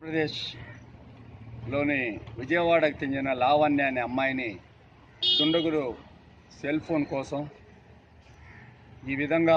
ఆంధ్రప్రదేశ్లోని విజయవాడకు చెందిన లావణ్య అనే అమ్మాయిని దుండగులు సెల్ ఫోన్ కోసం ఈ విధంగా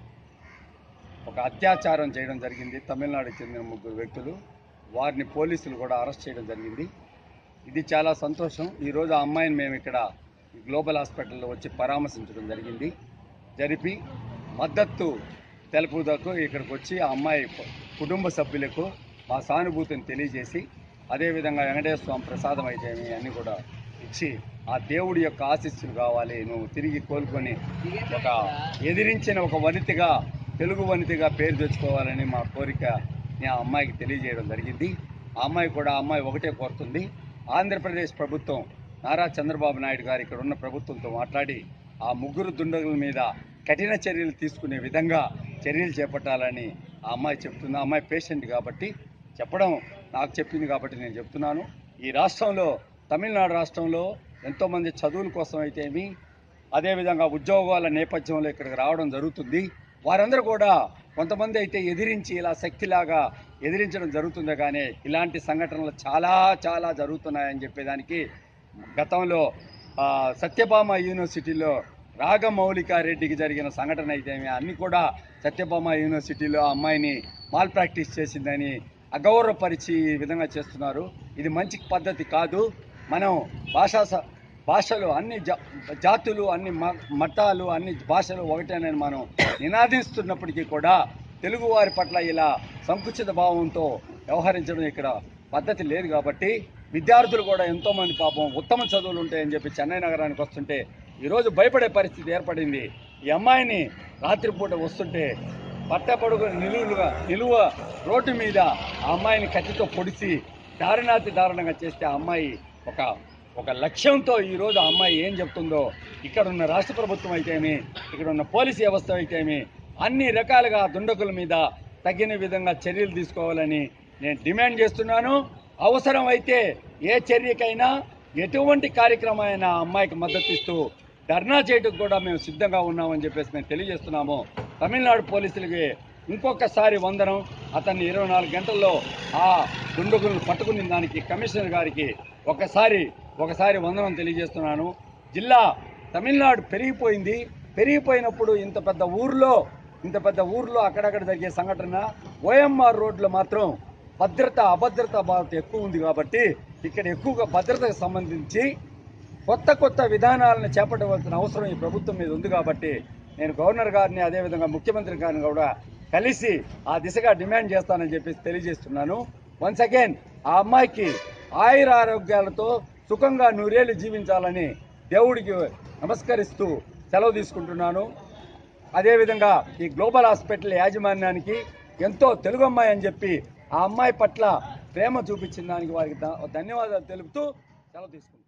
ఒక అత్యాచారం చేయడం జరిగింది తమిళనాడుకు చెందిన ముగ్గురు వ్యక్తులు వారిని పోలీసులు కూడా అరెస్ట్ చేయడం జరిగింది ఇది చాలా సంతోషం ఈరోజు ఆ అమ్మాయిని మేము ఇక్కడ ఈ గ్లోబల్ హాస్పిటల్లో వచ్చి పరామర్శించడం జరిగింది జరిపి మద్దతు తెలుపుదకు ఇక్కడికి వచ్చి ఆ అమ్మాయి కుటుంబ సభ్యులకు మా సానుభూతిని తెలియజేసి అదేవిధంగా వెంకటేశ్వర స్వామి ప్రసాదం అయితే అన్నీ కూడా ఇచ్చి ఆ దేవుడి యొక్క ఆశీస్సులు కావాలి నువ్వు తిరిగి కోలుకొని ఒక ఎదిరించిన ఒక వనితగా తెలుగు వనితగా పేరు తెచ్చుకోవాలని మా కోరిక నేను ఆ అమ్మాయికి తెలియజేయడం జరిగింది ఆ అమ్మాయి కూడా ఆ అమ్మాయి ఒకటే కోరుతుంది ఆంధ్రప్రదేశ్ ప్రభుత్వం నారా చంద్రబాబు నాయుడు గారు ఇక్కడ ఉన్న ప్రభుత్వంతో మాట్లాడి ఆ ముగ్గురు దుండగుల మీద కఠిన చర్యలు తీసుకునే విధంగా చర్యలు చేపట్టాలని ఆ అమ్మాయి చెప్తుంది ఆ అమ్మాయి పేషెంట్ కాబట్టి చెప్పడం నాకు చెప్పింది కాబట్టి నేను చెప్తున్నాను ఈ రాష్ట్రంలో తమిళనాడు రాష్ట్రంలో ఎంతోమంది చదువుల కోసం అయితేమి అదేవిధంగా ఉద్యోగాల నేపథ్యంలో ఇక్కడికి రావడం జరుగుతుంది వారందరూ కూడా కొంతమంది అయితే ఎదిరించి ఇలా శక్తిలాగా ఎదిరించడం జరుగుతుంది కానీ ఇలాంటి సంఘటనలు చాలా చాలా జరుగుతున్నాయని చెప్పేదానికి గతంలో ఆ, సత్యభామ యూనివర్సిటీలో రాగమౌళికారెడ్డికి జరిగిన సంఘటన అయితే అన్ని కూడా సత్యభామ యూనివర్సిటీలో ఆ అమ్మాయిని మాల్ ప్రాక్టీస్ చేసిందని అగౌరవపరిచి ఈ విధంగా చేస్తున్నారు ఇది మంచి పద్ధతి కాదు మనం భాషా స- భాషలు అన్ని జా- జాతులు అన్ని మ- మతాలు అన్ని భాషలు ఒకటేనని మనం నినాదిస్తున్నప్పటికీ కూడా తెలుగు వారి పట్ల ఇలా సంకుచిత భావంతో వ్యవహరించడం ఇక్కడ పద్ధతి లేదు కాబట్టి విద్యార్థులు కూడా ఎంతోమంది పాపం ఉత్తమ చదువులు ఉంటాయని చెప్పి చెన్నై నగరానికి వస్తుంటే ఈరోజు భయపడే పరిస్థితి ఏర్పడింది ఈ అమ్మాయిని రాత్రిపూట వస్తుంటే పట్టపడుగు నిలువులుగా నిలువ రోడ్డు మీద ఆ అమ్మాయిని కత్తితో పొడిచి దారుణాతి దారుణంగా చేస్తే ఆ అమ్మాయి ఒక ఒక లక్ష్యంతో ఈరోజు ఆ అమ్మాయి ఏం చెప్తుందో ఇక్కడ ఉన్న రాష్ట్ర ప్రభుత్వం అయితేమి ఇక్కడ ఉన్న పోలీసు వ్యవస్థ అయితేమి అన్ని రకాలుగా దుండగుల మీద తగిన విధంగా చర్యలు తీసుకోవాలని నేను డిమాండ్ చేస్తున్నాను అవసరం అయితే ఏ చర్యకైనా ఎటువంటి కార్యక్రమం అయినా ఆ అమ్మాయికి మద్దతు ఇస్తూ ధర్నా చేయడానికి కూడా మేము సిద్ధంగా ఉన్నామని చెప్పేసి మేము తెలియజేస్తున్నాము తమిళనాడు పోలీసులకి ఇంకొకసారి వందనం అతన్ని ఇరవై నాలుగు గంటల్లో ఆ దుండగులను పట్టుకుని దానికి కమిషనర్ గారికి ఒకసారి ఒకసారి వందనం తెలియజేస్తున్నాను జిల్లా తమిళనాడు పెరిగిపోయింది పెరిగిపోయినప్పుడు ఇంత పెద్ద ఊర్లో ఇంత పెద్ద ఊర్లో అక్కడక్కడ జరిగే సంఘటన ఓఎంఆర్ రోడ్లో మాత్రం భద్రత అభద్రత బాధ ఎక్కువ ఉంది కాబట్టి ఇక్కడ ఎక్కువగా భద్రతకు సంబంధించి కొత్త కొత్త విధానాలను చేపట్టవలసిన అవసరం ఈ ప్రభుత్వం మీద ఉంది కాబట్టి నేను గవర్నర్ గారిని అదేవిధంగా ముఖ్యమంత్రి గారిని కూడా కలిసి ఆ దిశగా డిమాండ్ చేస్తానని చెప్పేసి తెలియజేస్తున్నాను వన్స్ అగైన్ ఆ అమ్మాయికి ఆయుర ఆరోగ్యాలతో సుఖంగా నూరేళ్లు జీవించాలని దేవుడికి నమస్కరిస్తూ సెలవు తీసుకుంటున్నాను అదేవిధంగా ఈ గ్లోబల్ హాస్పిటల్ యాజమాన్యానికి ఎంతో తెలుగు అమ్మాయి అని చెప్పి ఆ అమ్మాయి పట్ల ప్రేమ చూపించిన దానికి వారికి ధ- ధన్యవాదాలు తెలుపుతూ సెలవు తీసుకుంటాను